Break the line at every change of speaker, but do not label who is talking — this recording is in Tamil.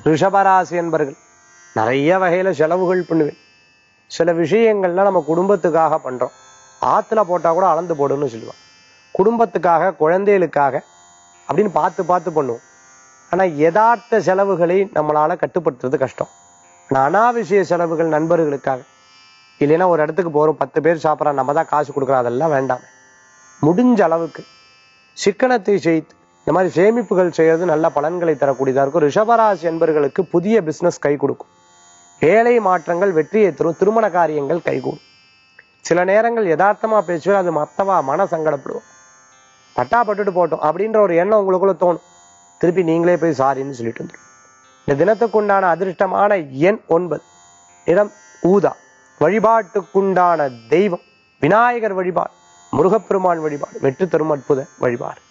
ரிஷபராசி என்பர்கள் நிறைய வகையில செலவுகள் பண்ணுவேன் சில விஷயங்கள்லாம் நம்ம குடும்பத்துக்காக பண்றோம் ஆத்துல போட்டா கூட அளந்து போடுன்னு சொல்லுவான் குடும்பத்துக்காக குழந்தைகளுக்காக அப்படின்னு பார்த்து பார்த்து பண்ணுவோம் ஆனா யதார்த்த செலவுகளை நம்மளால கட்டுப்படுத்துறது கஷ்டம் ஆனா அனாவசிய செலவுகள் நண்பர்களுக்காக இல்லைன்னா ஒரு இடத்துக்கு போறோம் பத்து பேர் சாப்பிட்றோம் நம்ம தான் காசு கொடுக்குறோம் அதெல்லாம் வேண்டாம் முடிஞ்ச அளவுக்கு சிக்கனத்தை செய்து இந்த மாதிரி சேமிப்புகள் செய்யறது நல்ல பலன்களை தரக்கூடியதா இருக்கும் ரிஷபராசி என்பர்களுக்கு புதிய பிசினஸ் கை கொடுக்கும் வேலை மாற்றங்கள் வெற்றியை தரும் திருமண காரியங்கள் கைகூடும் சில நேரங்கள் யதார்த்தமா பேசுவேன் அது மத்தவா மன சங்கடப்படுவோம் பட்டா பட்டுட்டு போட்டோம் அப்படின்ற ஒரு எண்ணம் உங்களுக்குள்ள தோணும் திருப்பி நீங்களே போய் சாரின்னு சொல்லிட்டு வந்துடும் இந்த தினத்துக்குண்டான அதிர்ஷ்டமான எண் ஒன்பது நிறம் ஊதா வழிபாட்டுக்குண்டான தெய்வம் விநாயகர் வழிபாடு முருகப்பெருமான் வழிபாடு வெற்றி தரும் அற்புத வழிபாடு